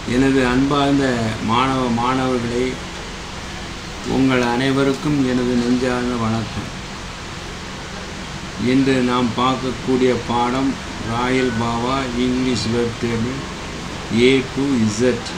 எனது அன்பார்ந்த மாணவ மாணவர்களே உங்கள் அனைவருக்கும் எனது நெஞ்சார்ந்த வணக்கம் இன்று நாம் பார்க்கக்கூடிய பாடம் ராயல் பாவா English verb table A to Z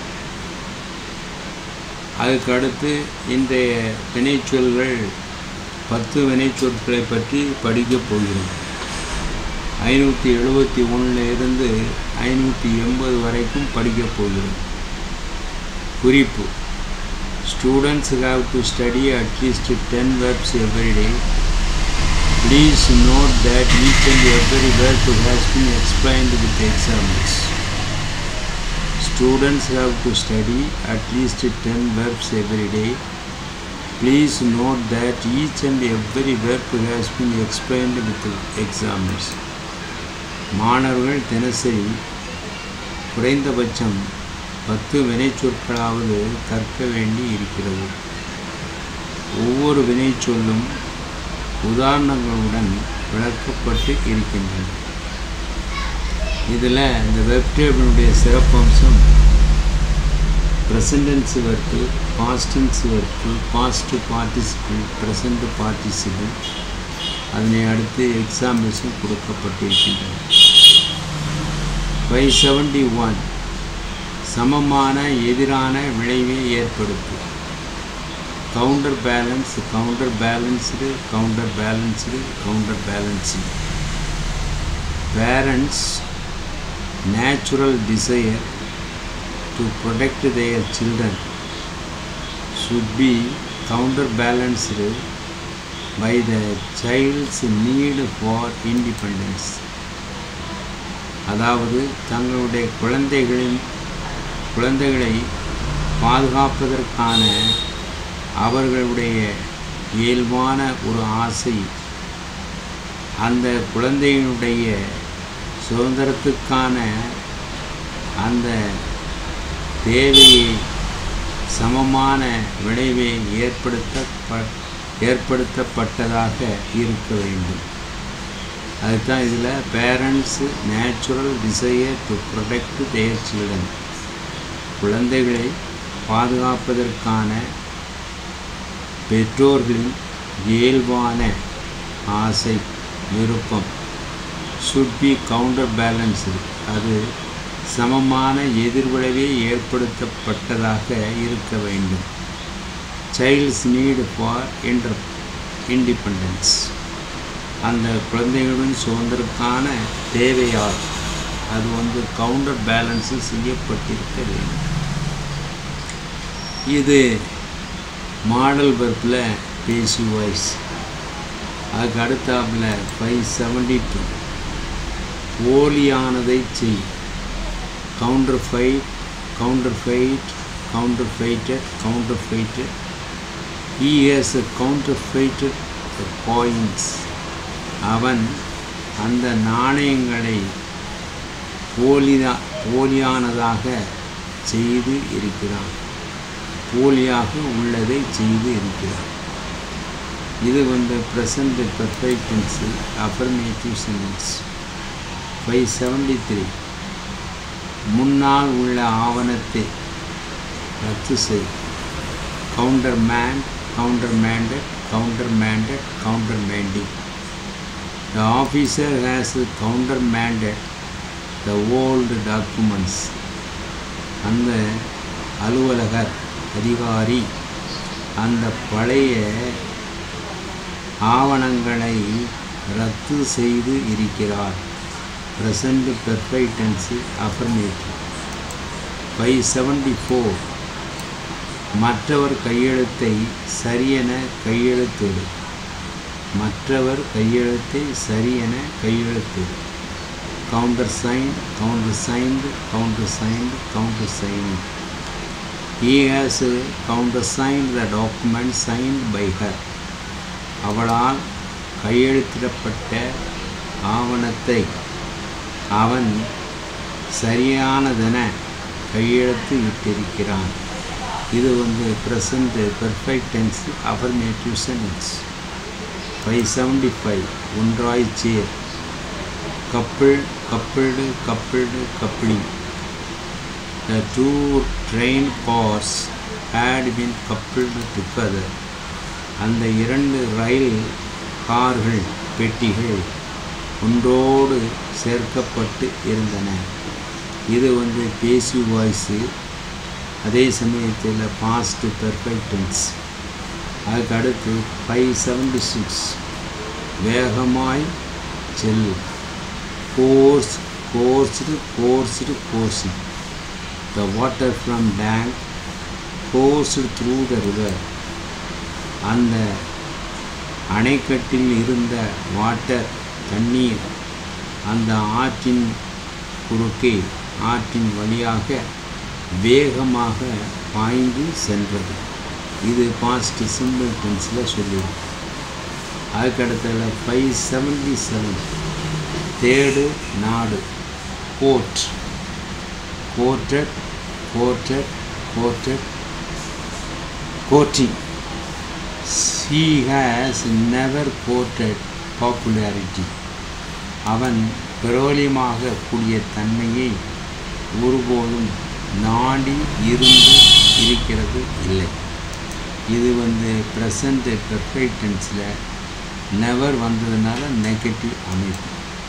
அதுக்கு அடுத்து இன்றைய வினைச்சொல்கள் பத்து வினைச்சொற்களை பற்றி படிக்கப் போகிறோம் ஐநூற்றி எழுபத்தி ஒன்றில் இருந்து ஐநூற்றி எண்பது வரைக்கும் படிக்கப் போகிறோம் குறிப்பு students have to study at least ten verbs every day please note that each and every verb has been explained with examples Students have to study at least 10 verbs every day. Please note that each and every verb has been explained with examples. மாணவர்கள் தினசரி குறைந்தபட்சம் பத்து வினைச்சொற்களாவது கற்க வேண்டி இருக்கிறது ஒவ்வொரு வினைச்சொல்லும் உதாரணங்களுடன் விளக்கப்பட்டு இருக்கின்றன இதில் இந்த வெப் டேபிளுடைய சிறப்பம்சம் present tense verb past tense verb past participle present participle அதனை அடுத்து எக்ஸாம்பிள்ஸும் கொடுக்கப்பட்டிருக்கின்றன ஃபைவ் செவன்டி ஒன் சமமான எதிரான விளைவை ஏற்படுத்தும் counter balance counter balanced counter balanced counter balancing parents natural desire to protect their children should be counterbalanced by the child's need for independence அதாவது தங்களுடைய குழந்தைகளின் குழந்தைகளை பாதுகாப்பதற்கான அவர்களுடைய இயல்பான ஒரு ஆசை அந்த குழந்தையினுடைய சுதந்திரத்துக்கான அந்த தேவையை சமமான விளைவை ஏற்படுத்த ஏற்படுத்தப்பட்டதாக இருக்க வேண்டும் அதுதான் இதில் parents natural desire to protect their children குழந்தைகளை பாதுகாப்பதற்கான பெற்றோர்களின் இயல்பான ஆசை விருப்பம் ஷுட் பி கவுண்டர் பேலன்ஸ்டு அது சமமான எதிர்விளைவை ஏற்படுத்தப்பட்டதாக இருக்க வேண்டும் child's need for inter independence அந்த குழந்தைகளுடன் சுதந்திரக்கான தேவையால் அது வந்து கவுண்டர் பேலன்ஸு செய்யப்பட்டிருக்க வேண்டும் இது மாடல் பர்ப்பில் பேசி வாய்ஸ் அதுக்கு அடுத்தாப்பில் ஃபைவ் செவன்டி டூ போலியானதை செய் counterfeit counterfeit counterfeited counterfeited he has a counterfeited coins அவன் அந்த நாணயங்களை போலிதா போலியானதாக செய்து இருக்கிறான் போலியாக உள்ளதை செய்து இருக்கிறான் இது வந்து present perfect tense affirmative sentence five seventy three முன்னால் உள்ள ஆவணத்தை ரத்து செய் countermand countermanded countermanded countermanding the officer has countermanded the old documents அந்த அலுவலகர் அதிகாரி அந்த பழைய ஆவணங்களை ரத்து செய்து இருக்கிறார் present perfect tense affirmative five seventy four மற்றவர் கையெழுத்தை சரியென கையெழுத்திடு மற்றவர் கையெழுத்தை சரியென கையெழுத்திடு countersign countersigned countersigned countersigned he has countersigned the document signed by her அவளால் கையெழுத்திடப்பட்ட ஆவணத்தை அவன் சரியானதென கையெழுத்து இட்டிருக்கிறான் இது வந்து present perfect tense affirmative sentence five seventy five ஒன்றாய் சேர் couple coupled coupled coupling the two train cars had been coupled together அந்த இரண்டு ரயில் கார்கள் பெட்டிகள் ஒன்றோடு சேர்க்கப்பட்டு இருந்தன இது வந்து பேசி வாய்ஸு அதே சமயத்தில் பாஸ்ட் பெர்ஃபெக்டன்ஸ் அதுக்கு அடுத்து ஃபைவ் செவன்டி சிக்ஸ் வேகமாய் செல் course coursed coursed course the water from tank coursed through the river அந்த அணைக்கட்டில் இருந்த வாட்டர் தண்ணீர் அந்த ஆற்றின் குறுக்கே ஆற்றின் வழியாக வேகமாக பாய்ந்து சென்றது இது பாஸ்ட் சிம்பிள் டென்ஸில் சொல்லிடும் அதுக்கடுத்தல ஃபைவ் செவன்டி செவன் தேடு நாடு court courted courted courted courting he has never courted popularity அவன் பிரபலியமாக கூடிய தன்மையை ஒருபோதும் நாடி இருந்து இருக்கிறது இல்லை இது வந்து ப்ரெசண்ட் பெர்ஃபெக்ட் டென்ஸில் நெவர் வந்ததுனால நெகட்டிவ் அமைப்பு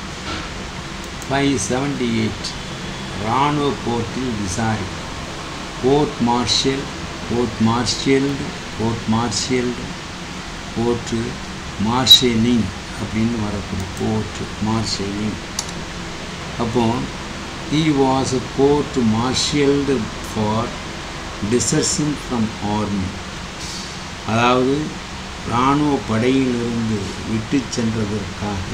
ஃபைவ் செவன்டி எயிட் இராணுவ கோர்ட்டில் விசாரி court martial court martialed court martialed court martialing அப்படின்னு வரக்கூடிய கோர்ட்டு மார்ஷலிங் அப்போ he was court martialed for desertion from army அதாவது இராணுவ படையிலிருந்து விட்டு சென்றதற்காக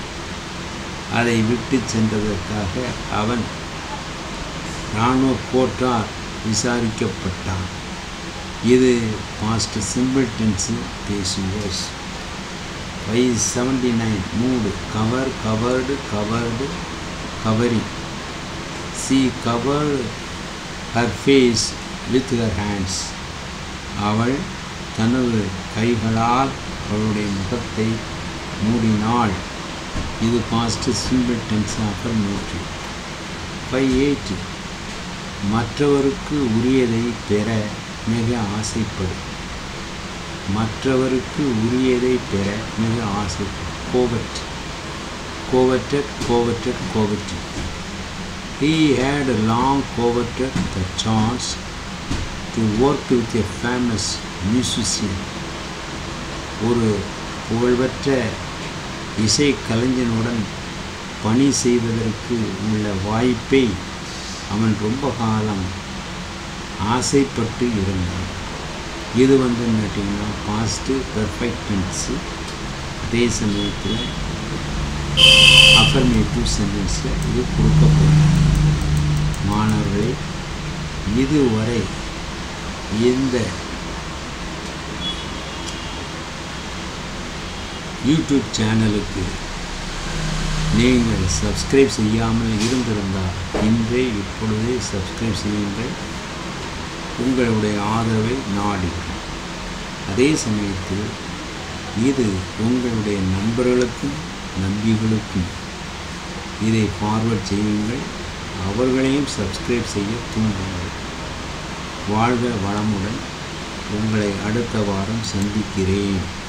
அதை விட்டு சென்றதற்காக அவன் இராணுவ கோர்ட்டார் விசாரிக்கப்பட்டான் இது பாஸ்ட் சிம்பிள் டென்ஸு பேசுவோஸ் ஃபைவ் செவன்டி நைன் மூடு cover covered covered covering she cover her face with her hands அவள் தனது கைகளால் அவளுடைய முகத்தை மூடினாள் இது past simple tense affirmative five eight மற்றவருக்கு உரியதை பெற மிக ஆசைப்படும் மற்றவருக்கு உரியதை பெற மிக ஆசைப்படும் கோவட் கோவட்டட் கோவட்டட் கோவட்டட் He had long coveted the chance to work with a famous musician. ஒரு புகழ்பெற்ற இசை கலைஞனுடன் பணி செய்வதற்கு உள்ள வாய்ப்பை அவன் ரொம்ப காலம் ஆசைப்பட்டு இருந்தான் இது வந்து கேட்டிங்கன்னா பாஸ்ட்டு பெர்ஃபெக்ட் டென்ஸு அதே சமயத்தில் அஃபர்மேட்டிவ் சென்டென்ஸில் இது கொடுக்கப்படும் மாணவர்களே இதுவரை இந்த யூடியூப் சேனலுக்கு நீங்கள் சப்ஸ்கிரைப் செய்யாமல் இருந்திருந்தால் இன்றே இப்பொழுதே சப்ஸ்கிரைப் செய்யுங்கள் உங்களுடைய ஆதரவை நாடுகிறேன் அதே சமயத்தில் இது உங்களுடைய நண்பர்களுக்கும் நம்பிகளுக்கும் இதை ஃபார்வர்ட் செய்யுங்கள் அவர்களையும் சப்ஸ்கிரைப் செய்ய தூண்டுங்கள் வாழ்க வளமுடன் உங்களை அடுத்த வாரம் சந்திக்கிறேன்